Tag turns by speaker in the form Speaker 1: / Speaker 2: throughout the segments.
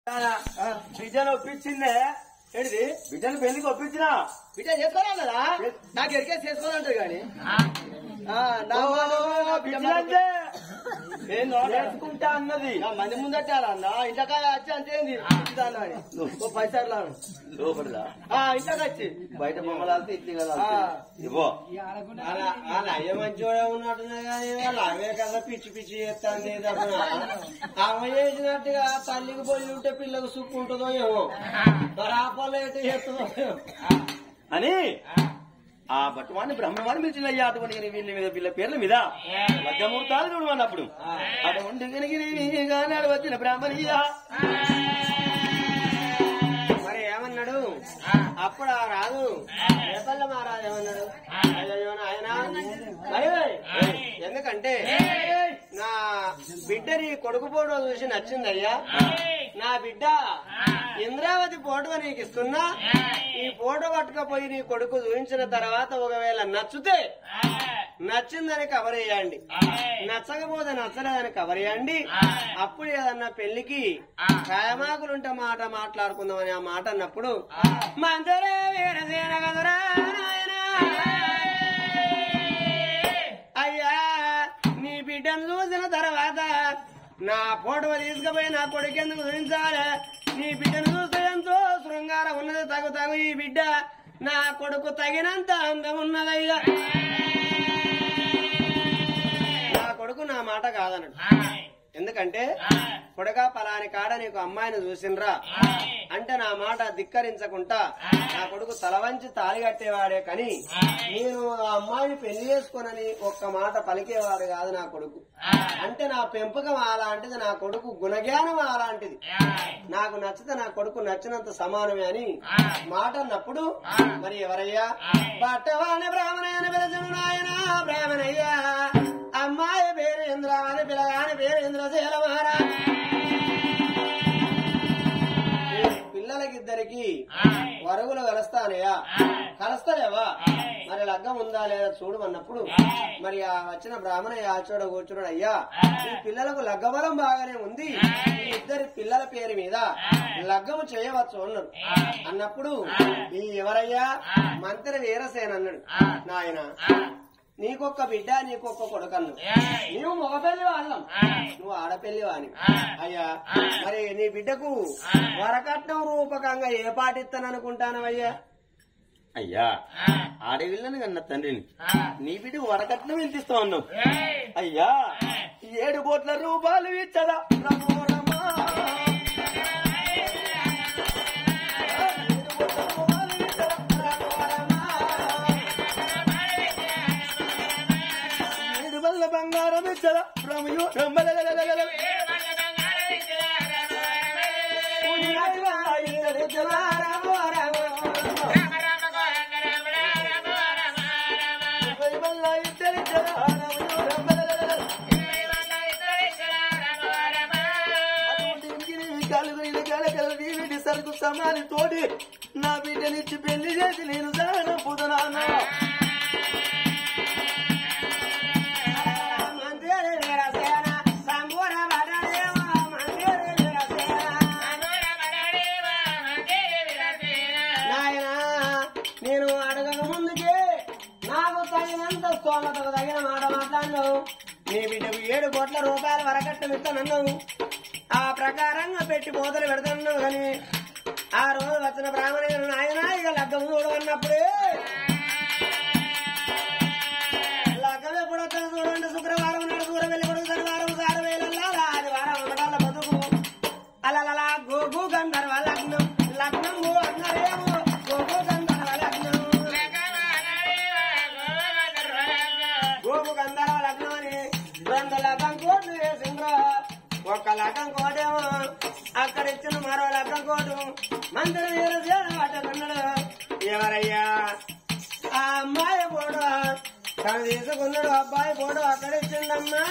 Speaker 1: బిడ్డను ఒప్పించిందే ఏంటిది బిడ్డను పెళ్లికి ఒప్పించినా
Speaker 2: బిడ్డ చేసుకోవాలి కదా నాకు ఎరికే చేసుకోవాలంటారు కానీ ఆ, నా మాట బిడ్డ మాట
Speaker 1: బిడ్డంటే
Speaker 2: ఏందో
Speaker 1: చేసుకుంటా అన్నది
Speaker 2: నా మంది ముందట్టాలన్నా ఇంటకాయ వచ్చి అంతేంది ఇచ్చుతాను అని ఓ పైసలు రాను
Speaker 1: లోపలిదా
Speaker 2: ఆ, ఇంటకి వచ్చి
Speaker 1: బయట బొమ్మలాడితే ఇట్లా కదా
Speaker 2: ఆ.
Speaker 1: ఇవ్వో
Speaker 3: అలా అయ్య మంచిగా ఉన్నట్టున్నా కానీ వాళ్ళు అవే కదా పిచ్చి పిచ్చి చేస్తాంది తప్ప అమ్మ చేసినట్టుగా తల్లికి పోయి ఉంటే పిల్లకు సుక్కు ఉంటుందో ఏమో మరి ఆ పనులు ఎటు చేస్తుందో ఏమో.
Speaker 1: అని ఆ బట్టువాన్ని బ్రహ్మవాన్ని పిలిచిన అయ్యా అటువంటి వీళ్ళ మీద వీళ్ళ పేర్ల మీద లగ్గముహూర్తాలు చూడమన్నప్పుడు అటువంటి కానీ వచ్చిన బ్రాహ్మణియా
Speaker 3: మరి ఏమన్నాడు అప్పుడు ఆ రాదు రేపల్ల మహారాజు ఏమన్నాడు అయ్యో ఆయన మరి ఎందుకంటే నా బిడ్డ నీ కొడుకు ఫోటో చూసి నచ్చిందయ్యా నా బిడ్డ ఇంద్రావతి ఫోటో నీకు ఇస్తున్నా ఈ ఫోటో పట్టుకపోయి నీ కొడుకు చూపించిన తర్వాత ఒకవేళ నచ్చితే నచ్చిందని కవర్ చేయండి నచ్చకపోతే నచ్చలేదని కవర్ చేయండి అప్పుడు ఏదన్నా పెళ్లికి కాయమాకులుంటే మాట మాట్లాడుకుందామని ఆ మాట అన్నప్పుడు మందరే వీరసేన కదరా నాయనా. అయ్యా నీ బిడ్డను చూసిన తర్వాత నా ఫోటో తీసుకుపోయి నా కొడుకు ఎందుకు చూపించాలి నీ బిడ్డను చూస్తే ఎంతో శృంగారం ఉన్నది తగు తగు ఈ బిడ్డ నా కొడుకు తగినంత అందం ఉన్నదయ్యా నా కొడుకు నా మాట కాదన్నాడు ఎందుకంటే కొడగా పలాని కాడ నీకు అమ్మాయిని చూసినరా అంటే నా మాట ధిక్కరించకుండా నా కొడుకు తల వంచి తాళి కట్టేవాడే కానీ నేను ఆ అమ్మాయిని పెళ్లి చేసుకోనని ఒక్క మాట పలికేవాడు కాదు నా కొడుకు అంటే నా పెంపకం అలాంటిది నా కొడుకు గుణజ్ఞానం అలాంటిది నాకు నచ్చితే నా కొడుకు నచ్చినంత సమానమే అని మాట అన్నప్పుడు మరి ఎవరయ్యా బట్టవాణి బ్రాహ్మణ పిలచను నాయన బ్రాహ్మణయ్యా అమ్మాయి పేరు ఇంద్ర అని పిల్లగాని పేరు ఇంద్రశీల మహారాజ్ పిల్లలకిద్దరికి వరుగులు కలుస్తానయ్యా కలుస్తలేవా మరి లగ్గం ఉందా లేదా చూడమన్నప్పుడు మరి ఆ వచ్చిన బ్రాహ్మణ ఆచోడ కూర్చున్నాడు అయ్యా ఈ పిల్లలకు లగ్గబలం బాగానే ఉంది ఈ ఇద్దరి పిల్లల పేరు మీద లగ్గము చేయవచ్చు అన్నాడు అన్నప్పుడు ఈ ఎవరయ్యా మంత్రి వీరసేన అన్నాడు నాయన నీకొక్క బిడ్డ నీకొక్క కొడుకన్ను నీవు మగపెళ్లి వాళ్ళం నువ్వు ఆడపెళ్లి వాని అయ్యా మరి నీ బిడ్డకు వరకట్నం రూపకంగా ఏ పాటిస్తాననుకుంటానవయ్యా
Speaker 1: అయ్యా ఆడవిల్లని కన్న తండ్రిని నీ బిడ్డ వరకట్నం ఎంత ఇస్తా ఉన్నావు అయ్యా ఏడు కోట్ల రూపాయలు ఇచ్చదా రమో రమా. ఏడు కోట్ల రూపాయలు ఇచ్చదా రమో రమా. ఏడు వల్ల బంగారం ఇచ్చదా రమయో రమ్మలలలలలల. ఉయ్యాయి వల్ల ఇద్దరు ఇచ్చదా రమో రమో. ఉయ్యాయి వల్ల ఇద్దరు ఇచ్చదా రమయో రమ్మలలలల. అటువంటి ఇంటిని కలుగుని కలకలని వీటి సరుకు సమాని తోడి నా బిడ్డనిచ్చి పెళ్లి చేసి నేను దాన పుదనానా
Speaker 3: మందిర వీరసేన సంబూర వరదేవ మందిర వీరసేన నాయనా నేను అడగక ముందుకే నాకు తగినంత స్తోమతకు తగిన మాట మాట్లాడినావు నీ బిడ్డకు ఏడు కోట్ల రూపాయల వరకట్నం ఇస్తానన్నావు ఆ ప్రకారంగా పెట్టి పోతలు పెడతాను కానీ ఆ రోజు వచ్చిన బ్రాహ్మణుడు నాయన ఇక లగ్గం చూడమన్నప్పుడే లగ్గం ఎప్పుడు వస్తుంది చూడండి శుక్రవారం నాడు దూరం వెళ్ళి కొడుకు శనివారం సారు వేలల్లా ఆదివారం ఉండటాల బతుకు అలలలా గోగు గంధర్వ లగ్నం లగ్నం అన్నారేమో గోగు గంధర్వ లగ్నం గోగు గంధర్వ లగ్నం అని రెండు లగ్గం కోట్లు వేసిండ్రో ఒక్క లగ్గం కోటేమో అక్కడ ఇచ్చిన మరో లగ్గం కోటు మందిరం వీరు చేయడం ఎవరయ్యా ఆ అమ్మాయి పోడు తను తీసుకున్నాడు అబ్బాయి పోడు అక్కడ ఇచ్చిండమ్మా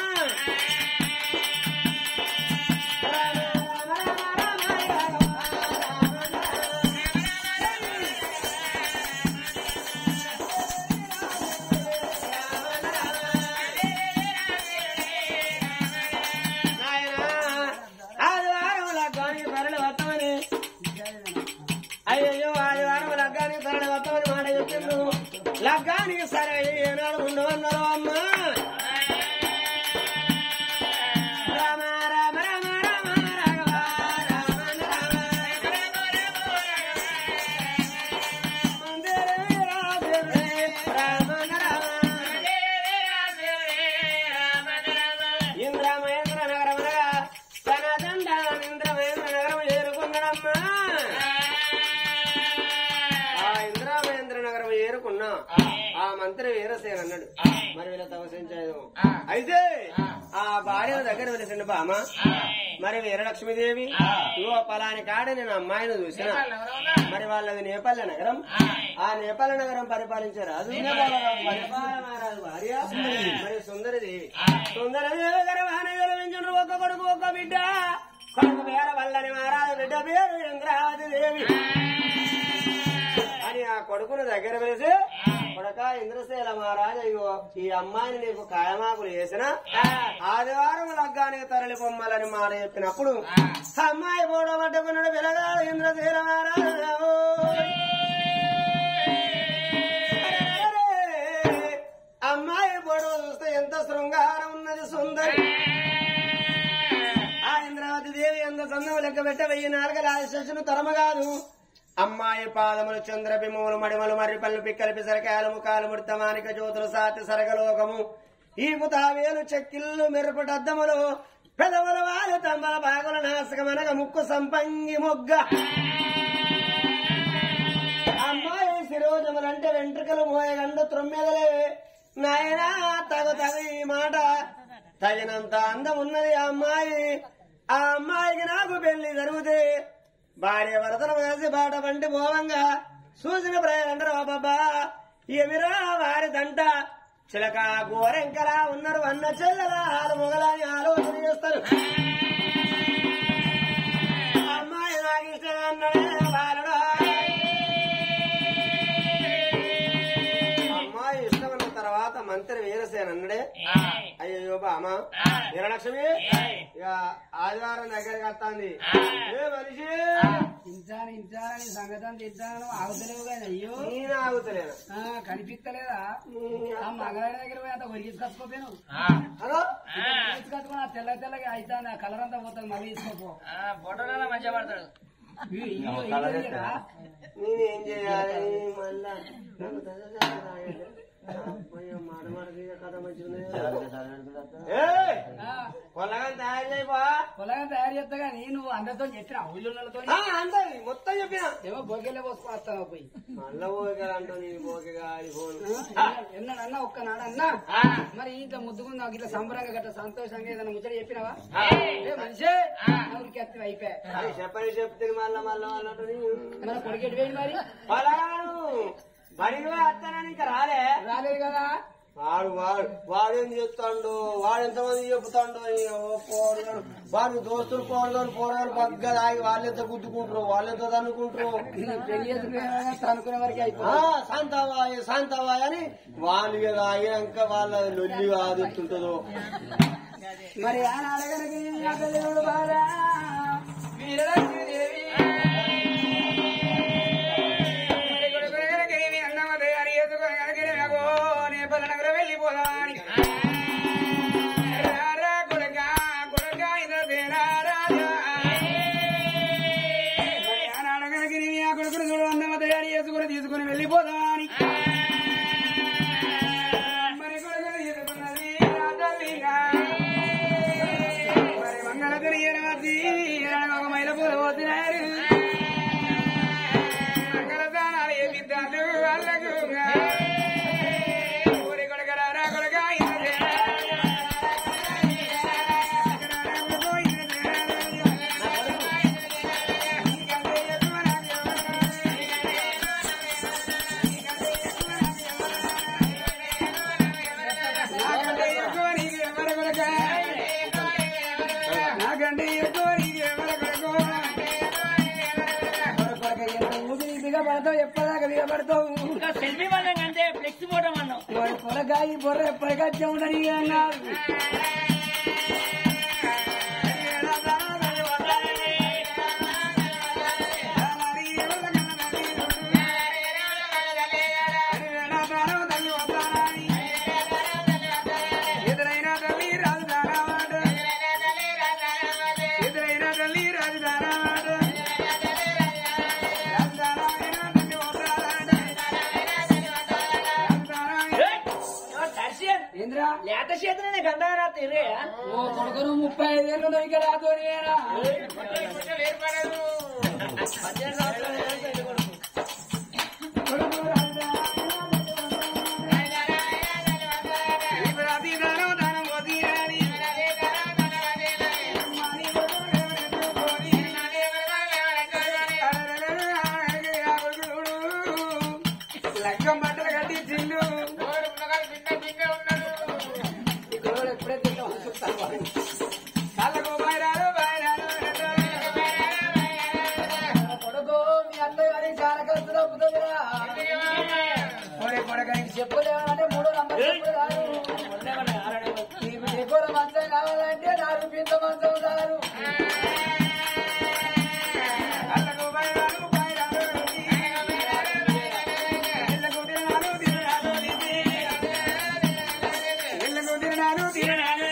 Speaker 3: నాయనా, ఆదివారం లగ్గానికి బరులు వస్తా వస్తామని అయ్యయ్యో ఆదివారం లగ్గానికి సరే వస్తామని మాట చెప్పిండు లగ్గానికి సరే ఏనాడు ఉండవన్నారు అమ్మా రామ రామ రామ రామ రాఘవ రామ రామ మందిరే రాజే రామ రామ ఇంద్ర మహేంద్ర నగరమునగా తన దండ ఇంద్ర మహేంద్ర నగరం చేరుకున్నాడమ్మా ఆ ఇంద్ర మహేంద్ర నగరం చేరుకున్నా ఆ మంత్రి వీరసేన అన్నాడు మరి వీళ్ళ తవసించాడు అయితే ఆ భార్య దగ్గర వెలిసిన బామ మరి వీరలక్ష్మీదేవి ఇగో పలాని కాడ నేను అమ్మాయిని చూసిన మరి వాళ్ళది నేపాల నగరం ఆ నేపాల నగరం పరిపాలించే రాజు పరిపాలనారాజు భార్య మరి సుందరదేవి సుందరదేవి గర్భాన్ని గర్వించిన ఒక్క కొడుకు ఒక్క బిడ్డ కొడుకు పేర వల్లని మహారాజు బిడ్డ పేరు ఇంద్రావతి దేవి అని ఆ కొడుకును దగ్గర పిలిచి కొడక ఇంద్రశైల మహారాజు అయ్యో ఈ అమ్మాయిని నీకు కాయమాకులు వేసిన ఆదివారం లగ్గానికి తరలి పొమ్మలని మాట చెప్పినప్పుడు అమ్మాయి పోవడం పట్టుకున్నాడు పిల్లగాడు ఇంద్రశైల మహారాజు అమ్మాయి పొడవు చూస్తే ఎంత శృంగారం ఉన్నది సుందరి ఆ ఇంద్రావతి దేవి ఎంత సందం లెక్క పెట్ట వెయ్యి నాలుగల ఆశస్సును తరమగాదు అమ్మాయి పాదములు చంద్రబిమములు మడిమలు మరి పళ్ళు పిక్కలు పిసరకాయలు ముఖాలు ముడతమానిక జ్యోతులు సాతి సరగలోకము ఈ పుతావేలు చెక్కిళ్ళు మెరుపటద్దములు పెదవుల వాళ్ళు తంబల బాగుల నాశకమనగ ముక్కు సంపంగి మొగ్గ అమ్మాయి శిరోజములంటే వెంట్రుకలు మోయగండు త్రొమ్మెదలే నాయనా తగు తగు ఈ మాట తగినంత అందం ఉన్నది ఆ అమ్మాయి ఆ అమ్మాయికి నాకు పెళ్లి జరిగితే భార్య భరతను కలిసి బాట పంటి పోవంగా చూసిన ప్రయాణంటారు బాబా ఎమిరా వారి దంట చిలక గోరెంకలా ఉన్నారు అన్న చెల్లెల ఆలు మొగలని ఆలోచన చేస్తారు అమ్మాయి నాకు ఇష్టం అన్నాడే బాలుడా అమ్మాయి ఇష్టమన్న తర్వాత మంత్రి వీరసేన అన్నడే అయ్యో బామ వీరలక్ష్మి ఇక ఆదివారం దగ్గరికి వస్తాంది ఏ మనిషి
Speaker 2: ఇంటాను ఇంటాను సంగతి అంతా ఇంటాను ఆగుతలేవు కానీ అయ్యో
Speaker 3: నేను ఆగుతలేను
Speaker 2: ఆ, కనిపిస్తలేదా ఆ మగవాడి దగ్గర పోయి అంత ఒరిగి తీసుకొచ్చుకోపోయాను
Speaker 3: హలో
Speaker 2: తీసుకొచ్చుకుని ఆ తెల్ల తెల్లగా అయితే ఆ కలర్ అంతా పోతుంది మళ్ళీ తీసుకోపో
Speaker 4: ఫోటోలలో మంచిగా పడతాడు
Speaker 2: ఇవి- ఇవి ఏం తెలియదా?
Speaker 3: నేనేం చేయాలి మళ్ళా నన్ను తల్లిదండ్రులు రాయండి. అమ్మయ్య, మాట మాటకి కథ మంచిగా ఏయ్!
Speaker 2: ఆ,
Speaker 3: పొలగని తయారు చేయబా
Speaker 2: పొలంగా తయారు చేస్తా కానీ నువ్వు అందరితో చెప్పిన ఊళ్ళతో
Speaker 3: అంతే మొత్తం చెప్పిన
Speaker 2: ఏమో బొగ్గెళ్ళే పోసుకొని వస్తావు పోయి
Speaker 3: మళ్ళా పోగా అంటూ నీ పోగా ఫోన్
Speaker 2: ఎన్నాడు అన్న ఒక్కనాడు అన్న మరి ఇంత ముద్దుకుంది నాకు ఇట్లా సంబరంగా గట్ట సంతోషంగా ఏదైనా ముచ్చట చెప్పినావా ఏ మనిషే ఊరికి ఎత్తి అయిపోయా
Speaker 3: చెప్పని చెప్తే మళ్ళా మళ్ళా అన్నట్టు
Speaker 2: మన కొడుకెట్టి పోయింది మరి
Speaker 3: పొలగాడు బడిగా వస్తానని ఇంకా రాలే
Speaker 2: రాలేదు కదా
Speaker 3: వాడు వాడు వాడేం చేస్తాడు వాడు ఎంతమంది చెప్తాడు పోరు వాడు దోస్తులు పోరు పోరాడు పగ్గ తాగి వాళ్ళెంత గుద్దుకుంటారు వాళ్ళెంత తన్నుకుంటారు
Speaker 2: పెళ్లి చేసుకునే అనుకునే వరకు
Speaker 3: ఆ,
Speaker 2: అయిపోయింది
Speaker 3: శాంతాబాయ్ శాంతాబాయ్ అని వాళ్ళు ఇక తాగినాక వాళ్ళ లొల్లి ఆదుతుంటుందో
Speaker 2: మరి ఆనాడు కనుక దేవుడు బాగా వీరలక్ష్మీదేవి వెళ్ళిపోదాని రారా కొడక కొడక ఇంద్రసేనా రాజా మరి ఆనాడు కనుక నేను ఆ కొడుకును చూడు అన్నమ తయారు చేసుకుని తీసుకుని వెళ్ళిపోదాని మరి కొడుకును తీసుకున్నది నా తల్లిగా మరి మంగళ తెలియనవద్ది ఒక మైల పూల పోతున్నారు మంగళ దానాలు ఏపిద్దాలు వాళ్ళకు ఊరి కొడకరారా కొడక నాకంటే ఎక్కువ నీకు ఎవరు కొడక నాకంటే ఎక్కువ నీకు ఎవరు కొడకు ఊపిరి దిగబడతావు ఎప్పటిదాకా దిగబడతావు
Speaker 4: ఇంకా సెల్ఫీ వాళ్ళం కంటే ఫ్లెక్స్ ఫోటో మనం
Speaker 2: వాడు పొలగాయి బొర్ర ఎప్పటికచ్చే ఉండని అన్నారు నువ్వు ముప్పై ఐదేళ్ళు నువ్వు ఇక్కడ రాతోనేనా
Speaker 3: లగ్గం బట్టలు కట్టి చిల్లు
Speaker 2: ఇక్కడ ఎప్పుడే తింటావు చూస్తాను
Speaker 3: కళ్ళకు బయరాలు బయరాలు
Speaker 2: కొడుకు మీ అత్తగారి చాలా ఖర్చు తప్పుతుందిరా
Speaker 3: ఒరే కొడకని
Speaker 2: చెప్పులేమంటే మూడో నంబర్ చెప్పులు కాదు నీకు ఎక్కువ మంచం కావాలంటే నాలుగు పింత మంచం చాలు
Speaker 3: కళ్ళకు బయరాలు బయరాలు ఇళ్ళకు తిరణాలు తిరణాలు ఇళ్ళకు తిరణాలు తిరణాలు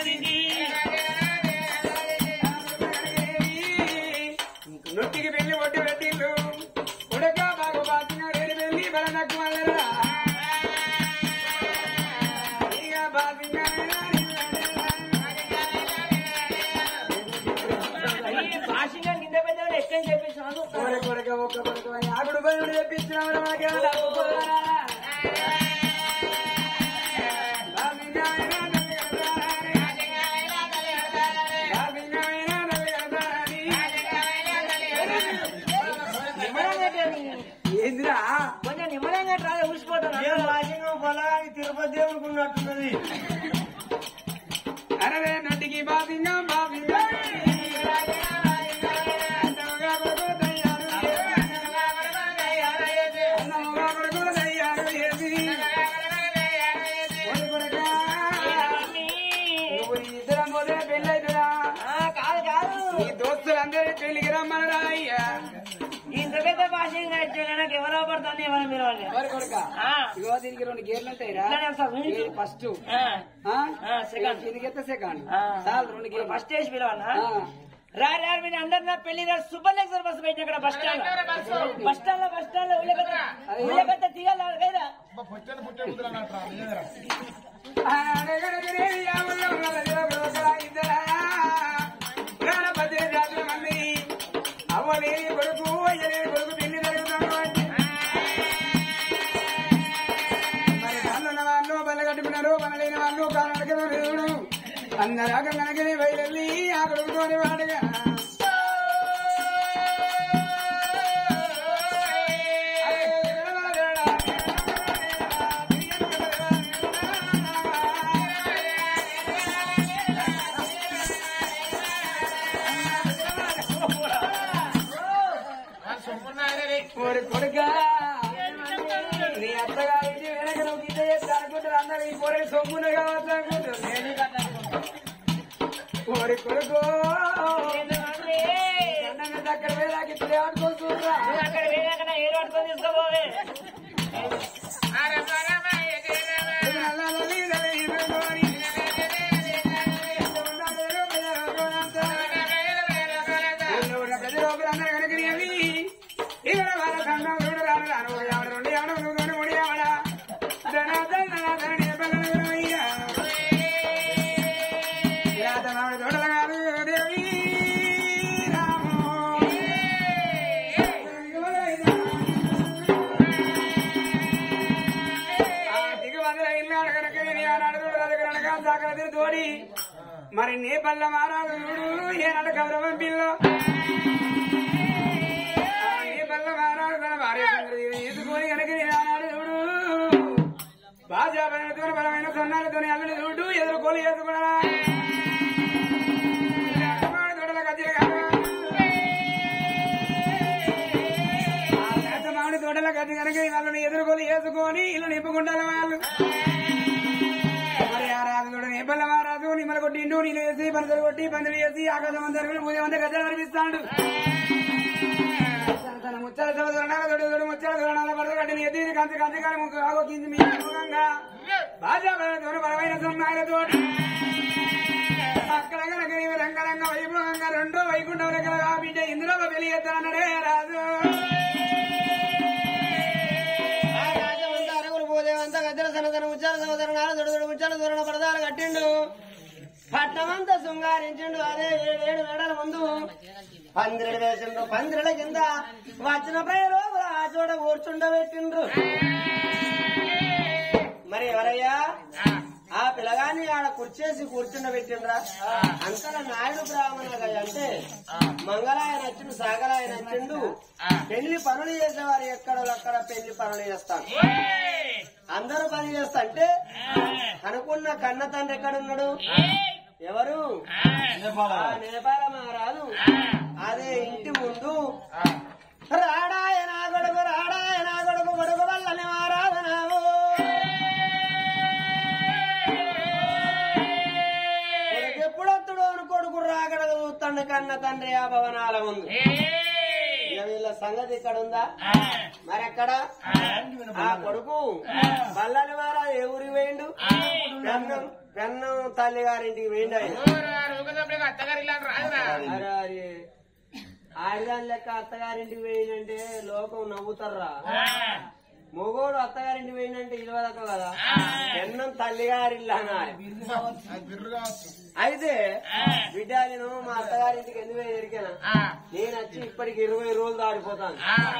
Speaker 3: నొట్టికి పెళ్లి ఒట్టి పెట్టిండు ఉడక బాగు బాసిన రేడి పెళ్లి బలనకు మల్లరా ఇక బాసిన
Speaker 4: భాషగా కింద పెద్ద ఎక్కడ చెప్పేసాను
Speaker 3: కొరక కొరక ఒక్క కొరక ఆగుడు బలుడు తెప్పించినవరా మాకేమైనా ఒప్పుకోరా? బాసిన ఏందిరా
Speaker 4: కొంచెం నిమ్మలంగా రాదు ఊసిపోతాను
Speaker 3: పొలానికి తిరుపతి దేవుడికి ఉన్నట్టున్నది అరే నటికి బాబింగా బాబింగా ఇద్దరం పోతే పెళ్ళైతురా
Speaker 4: ఆ, కాదు కాదు
Speaker 3: ఈ దోస్తులందరి పెళ్లికి రమ్మనరా అయ్యా
Speaker 4: ఇంత పెద్ద భాషగా ఇచ్చే నాకు ఎవరో పడుతుంది ఎవరు మీరు వాళ్ళు
Speaker 2: ఎవరి కొడుక
Speaker 4: ఆ,
Speaker 2: ఇగో దీనికి రెండు గేర్లు ఉంటాయిరా
Speaker 4: ఇట్లానే వస్తారు.
Speaker 2: ఫస్ట్
Speaker 4: ఆ, ఆ, second.
Speaker 2: కిందకి సెకండ్
Speaker 4: ఆ.
Speaker 2: చాలు రెండు గేర్లు
Speaker 4: ఫస్ట్ వేసి పిలవన్నా
Speaker 2: ఆ.
Speaker 4: రా రా మీరు అందరు నా పెళ్లి నాడు సూపర్ లెక్చర్ బస్సు పెట్టిన అక్కడ బస్ స్టాండ్ బస్ స్టాండ్ లో బస్ స్టాండ్ లో ఉల్లగడ్డ ఉల్లగడ్డ తీయాలి కదా
Speaker 3: అవ్వలేని కొడుకు అయ్యలేని కొడుకు పెళ్లి జరుగుతాను అంటే మరి కాళ్ళున్న వాళ్ళు బల్ల కట్టుకున్నారు పనలేని వాళ్ళు కాళ్ళ దేవుడు అందరాక కనకని బయలుల్లి ఆ కొడుకుతోని వాడగా ఓరి కొడుకా నీ అత్తగారికి వెనక నువ్వు గిట్ట చేస్తే అనుకుంటారు అందరు ఈ పొరకి సొమ్మును కావచ్చు అనుకుంటారు నేను ఓరి కొడుకు అన్నం మీద అక్కడ వేలాకి ఇట్లా ఆడుకొని చూడరా
Speaker 4: అక్కడ వేయక ఏ పట్టుకొని తీసుకోపోవే
Speaker 3: తోడి మరి నే పల్ల మారాడు ఏనాడు గౌరవం పిల్ల నీ పల్ల మారాడు తన భార్య సంగతి ఎదుకొని కనుక ఆనాడు చూడు బాజాబైనతో బలమైన సొన్నాలతో అల్లుని చూడు ఎదుర్కొని ఎదుర్కొన్నా తోటల కత్తిరి మామిడి తోటల కత్తి కనుక వాళ్ళని ఎదుర్కొని వేసుకొని ఇల్లు నింపుకుంటారు వాళ్ళు మరి ఆ రాజు కూడా నేపల్ల మహారాజు నిమ్మల కొట్టిండు నీళ్ళు వేసి పందులు కొట్టి పందులు వేసి ఆకాశం అంతా పూజ అంతా గద్దలు కనిపిస్తాడు తన ముచ్చల సోదరణాల దొడు దొడు ముచ్చల దొరణాల పడత కట్టిన ఎత్తి కంచి కంచి కాని ముక్కు ఆగోకింది మీ ముఖంగా బాజా బలతోడు బలమైన సొమ్మాయిలతో అక్కడ కనుక నీవు రంగరంగ వైభవంగా రెండో వైకుంఠం రకల బిడ్డ ఇందులో పెళ్లి చేస్తానడే రాజు అరుగులు పోదేవంతా గద్దెల సనతన ముచ్చాల సోదరణాల దొడు దొడు ముచ్చాల దూరణ పరదాలు కట్టిండు పట్టమంతా శృంగారించిండు అదే ఏడేడు వేడల ముందు పందిరడు వేసిండ్రు పందిరల కింద వచ్చిన ప్రయోగులు ఆ చోట కూర్చుండబెట్టిండ్రు మరి ఎవరయ్యా ఆ పిల్లగాన్ని ఆడ కుర్చేసి కూర్చుండబెట్టిండ్రా అంతలా నాయుడు బ్రాహ్మణ అంటే మంగళాయ నచ్చిండు సాగరాయ నచ్చిండు పెళ్లి పనులు చేసేవారు ఎక్కడ అక్కడ పెళ్లి పనులు చేస్తాను అందరూ పని చేస్తా అంటే అనుకున్న కన్న తండ్రి ఎక్కడున్నాడు ఎవరు ఆ నేపాల మహారాజు అదే ఇంటి ముందు రాడాయ నా గొడుగు రాడాయ నా గొడుగు గొడుగు వల్లని ఆరాధనావు కొడుకు ఎప్పుడొత్తుడు అని కొడుకు రాగడ చూస్తాడు కన్న తండ్రి ఆ భవనాల ముందు ఇక వీళ్ళ సంగతి ఇక్కడ ఉందా మరెక్కడ ఆ కొడుకు బల్లని వారా ఏ ఊరికి వేయండు పెన్నం పెన్నం తల్లి గారింటికి వేయండి ఆయన అరే అరే ఆడదాని లెక్క అత్తగారింటికి వేయంటే లోకం నవ్వుతారా మొగోడు అత్తగారింటికి వేయంటే ఇలవదక్క కదా పెన్నం తల్లిగారిల్లా అనాలి అయితే బిడ్డ నేను మా అత్తగారింటికి ఎందుకు పోయి ఎరికానా నేను వచ్చి ఇప్పటికి ఇరవై రోజులు దాడిపోతాను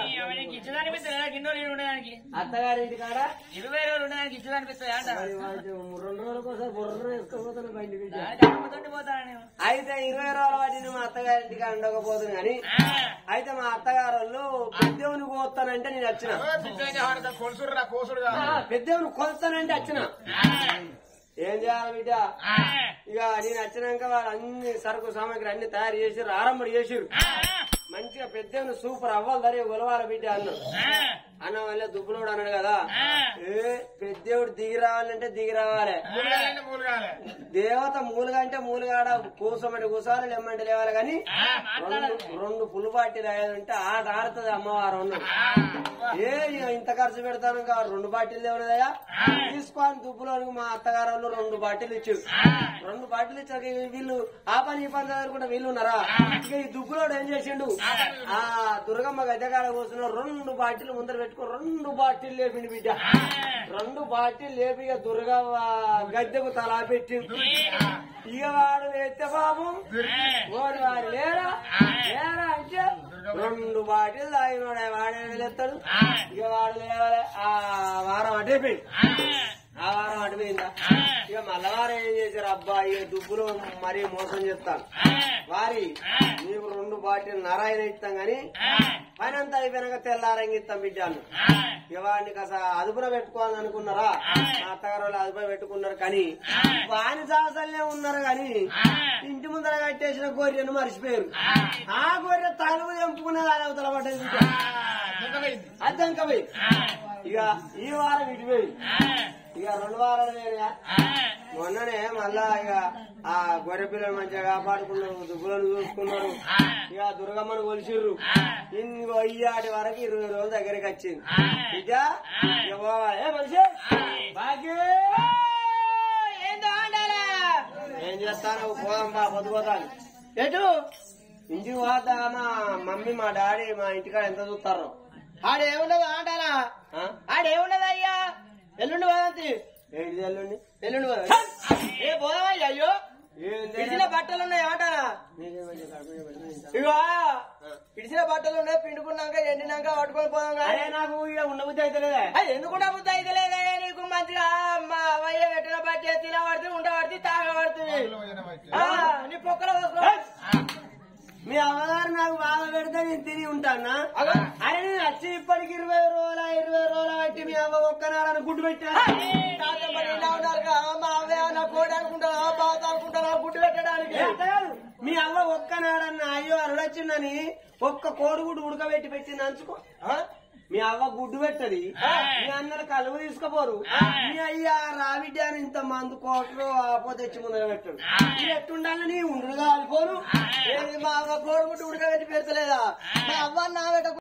Speaker 4: ఉండడానికి
Speaker 3: అత్తగారింటి కాడ
Speaker 4: ఇరవై రోజులు ఉండడానికి ఇచ్చిన అనిపిస్తుంది అంట
Speaker 3: మరి వాళ్ళు రెండు రోజులకు ఒకసారి బుర్ర వేసుకోపోతాను బయటికి
Speaker 4: తోటి పోతాను నేను
Speaker 3: అయితే ఇరవై రోజుల వాటిని మా అత్తగారింటికి ఉండకపోతుంది కానీ అయితే మా అత్తగారు వాళ్ళు పెద్దవుని కోస్తానంటే నేను వచ్చిన
Speaker 5: కొలుసురా కోసుడు
Speaker 3: ఆ, పెద్దవుని కొలుస్తానంటే వచ్చిన ఏం చేయాలి బిడ్డ ఇక నేను వచ్చినాక వాళ్ళు అన్ని సరుకు సామాగ్రి అన్ని తయారు చేసి ఆరంభం చేసిరు మంచిగా పెద్దవుని సూపర్ అవ్వాలి ధరే గొలవాలి బిడ్డ అన్నాడు అన్న వల్ల దుబ్బులోడు అన్నాడు కదా ఏ పెద్దవుడు దిగి రావాలంటే దిగి రావాలి
Speaker 5: మూలుగాలే
Speaker 3: దేవత మూలుగా అంటే మూలుగాడ కూసమంటే కూసాలి లేమంటే లేవాలి కానీ రెండు రెండు పుల్లు బాటి రాయాలంటే ఆట ఆడుతుంది అమ్మవారు ఉన్నది ఏ ఇక ఇంత ఖర్చు పెడతాను ఇంకా రెండు బాటిల్ దేవుడదయా తీసుకొని దుబ్బులోనికి మా అత్తగారు వాళ్ళు రెండు బాటిల్ ఇచ్చారు రెండు బాటిల్ ఇచ్చాక ఈ వీళ్ళు ఆ పని ఈ పని చదువుకుంటే వీళ్ళు ఉన్నారా ఇక ఈ దుబ్బులోడు ఏం చేసిండు ఆ దుర్గమ్మ గద్దెకాడ కూర్చున్న రెండు బాటిల్ ముందర పెట్టుకో రెండు బాటిల్ లేపిండి బిడ్డ రెండు బాటిల్ లేపి ఇక దుర్గమ్మ గద్దెకు తలా పెట్టిండు ఇక వాడు ఎత్తే బాబు ఓడి వాడు లేరా లేరా అంటే రెండు బాటిల్ తాగినోడు వాడే వెళ్ళేస్తాడు ఇక వాడు లేవాలి ఆ వారం అటైపోయింది ఆ వారం అటుపోయిందా ఇక మల్లవారం ఏం చేశారు అబ్బా ఈ దుబ్బులు మరీ మోసం చేస్తాను వారి నీకు రెండు బాటిల్ నారాయణ ఇస్తాం గాని పని అంతా అయిపోయినాక తెల్లారంగి ఇస్తాం బిడ్డాను ఇక వాడిని కాస్త అదుపున పెట్టుకోవాలని అనుకున్నారా మా అత్తగారు వాళ్ళు అదుపున పెట్టుకున్నారు కానీ వాని సాసల్లే ఉన్నారు కానీ ఇంటి ముందర కట్టేసిన గొర్రెను మర్చిపోయారు ఆ గొర్రె తలుపు తెంపుకునేది అది అవతల పడ్డది బిడ్డ. అద్దంకపోయి ఇక ఈ వారం ఇటుపోయింది ఇక రెండు వారాలు వేరుగా మొన్ననే మళ్ళా ఇక ఆ గొర్రె పిల్లలు మంచిగా కాపాడుకున్నారు దుబ్బులను చూసుకున్నారు ఇక దుర్గమ్మను కొలిసిర్రు ఇంకో ఇయ్యాటి వరకు ఇరవై రోజుల దగ్గరికి వచ్చింది ఇక ఇక పోవాలి ఏ మనిషి భాగ్యం ఏం చేస్తాను పోదాం బా పొద్దుపోతాను ఎటు ఇంటికి పోతా మా మమ్మీ మా డాడీ మా ఇంటికాడ ఎంత చూస్తారు ఆడేముండదు ఆటారా ఆడేముండదు అయ్యా ఎల్లుండి పోదంతి ఏంటి ఎల్లుండి ఎల్లుండి పోదా ఏ పోదామయ్యా అయ్యో ఇడిచిన బట్టలు ఉన్నాయి ఆటారా ఇగో ఇడిచిన బట్టలు ఉన్నాయి పిండుకున్నాక ఎండినాక పట్టుకొని పోదాం అరే నాకు ఇక ఉండబుద్ధి అయితే ఎందుకు ఉండబుద్ధి అయితే లేదా నీకు మంచిగా మా అవయ్య పెట్టిన బట్టి తినబడుతుంది ఉండబడుతుంది తాగబడుతుంది ఆ, నీ పొక్కల పోసుకో మీ అమ్మగారు నాకు బాగా పెడితే నేను తిని ఉంటానా అరే నేను వచ్చి ఇప్పటికి ఇరవై రోజుల ఇరవై రోజుల బట్టి మీ అమ్మ ఒక్కనాడని గుడ్డు పెట్టా తాత మరి ఇలా ఉన్నారు కదా, మా అవ్వ నా కోడి అనుకుంటారా బాధ అనుకుంటారా గుడ్డు పెట్టడానికి మీ అవ్వ ఒక్కనాడన్న అయ్యో అరుడొచ్చిందని ఒక్క కోడిగుడ్డు ఉడకబెట్టి పెట్టి నంచుకో ఆ? మీ అవ్వ గుడ్డు పెట్టది మీ అన్నలు కలువ తీసుకుపోరు మీ అయ్య రావిడ్డ అని ఇంత మందు కోట్లు ఆపో తెచ్చి ముందర పెట్టాడు ఇది ఎట్టుండాలని నీ ఉండుగా అనుకోను ఏది మా అవ్వ కోడిగుడ్డు ఉడకబెట్టి పెడతలేదా మా అవ్వ నా పెట్ట